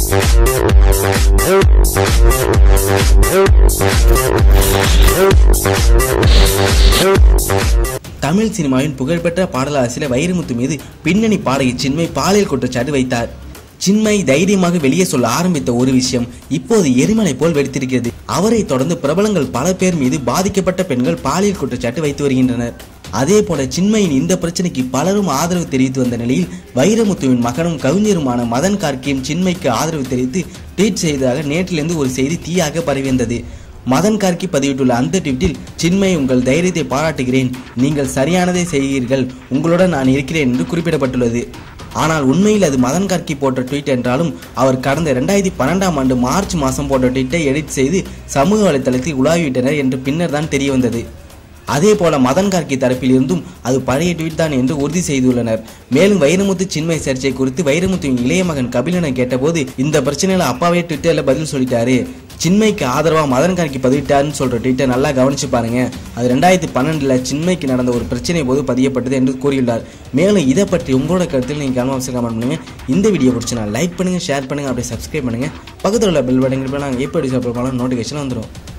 தமிழ் சினிமாவின் புகழ்பெற்ற பாடலாசிரியர் வைரமுத்து மீது பின்னணி பாடகி சின்மை பாலியல் குற்றச்சாட்டு வைத்தார் சின்மை தைரியமாக வெளியே சொல்ல ஆரம்பித்த ஒரு விஷயம் இப்போது எரிமலை போல் வெடித்திருக்கிறது அவரை தொடர்ந்து பிரபலங்கள் பல பேர் மீது பாதிக்கப்பட்ட பெண்கள் பாலியல் குற்றச்சாட்டு வைத்து வருகின்றனர் அதே போல சின்மையின் இந்த பிரச்சனைக்கு பலரும் ஆதரவு தெரிவித்து வந்த நிலையில் வைரமுத்துவின் மகனும் கவிஞருமான மதன் கார்கியும் சின்மைக்கு ஆதரவு தெரிவித்து ட்வீட் செய்ததாக நேற்றிலிருந்து ஒரு செய்தி தீயாக பரவி வந்தது மதன் கார்கி பதிவிட்டுள்ள அந்த ட்வீட்டில் சின்மை உங்கள் தைரியத்தை பாராட்டுகிறேன் நீங்கள் சரியானதை செய்கிறீர்கள் உங்களுடன் நான் இருக்கிறேன் என்று குறிப்பிடப்பட்டுள்ளது ஆனால் உண்மையில் அது மதன் கார்கி போட்ட ட்வீட் என்றாலும் அவர் கடந்த இரண்டாயிரத்தி பன்னெண்டாம் ஆண்டு மார்ச் மாதம் போட்ட ட்வீட்டை எடிட் செய்து சமூக வலைத்தளத்தில் உலாவிவிட்டனர் என்று பின்னர் தான் தெரிய வந்தது அதே போல மதன் கார்கி தரப்பில் இருந்தும் அது பழைய ட்வீட் தான் என்று உறுதி செய்துள்ளனர் மேலும் வைரமுத்து சின்மை சர்ச்சை குறித்து வைரமுத்துவின் இளைய மகன் கபிலனை கேட்டபோது இந்த பிரச்சனையில அப்பாவே ட்விட்டர்ல பதில் சொல்லிட்டாரு சின்மைக்கு ஆதரவா மதன் கார்கி பதிவிட்டாருன்னு சொல்ற ட்வீட்டை நல்லா கவனிச்சு பாருங்க அது ரெண்டாயிரத்தி பன்னெண்டுல சின்மைக்கு நடந்த ஒரு பிரச்சனை போது பதியப்பட்டது என்று கூறியுள்ளார் மேலும் இதை பற்றி உங்களோட கருத்தில் நீங்க கவனம் கமெண்ட் பண்ணுங்க இந்த வீடியோ பிடிச்சினா லைக் பண்ணுங்க ஷேர் பண்ணுங்க அப்படியே சப்ஸ்கிரைப் பண்ணுங்க பக்கத்தில் உள்ள பெல் பட்டன் நாங்கள் எப்படி சப்போர்ட் பண்ணலாம் நோட்டிஃபிகேஷன் வந்துடும்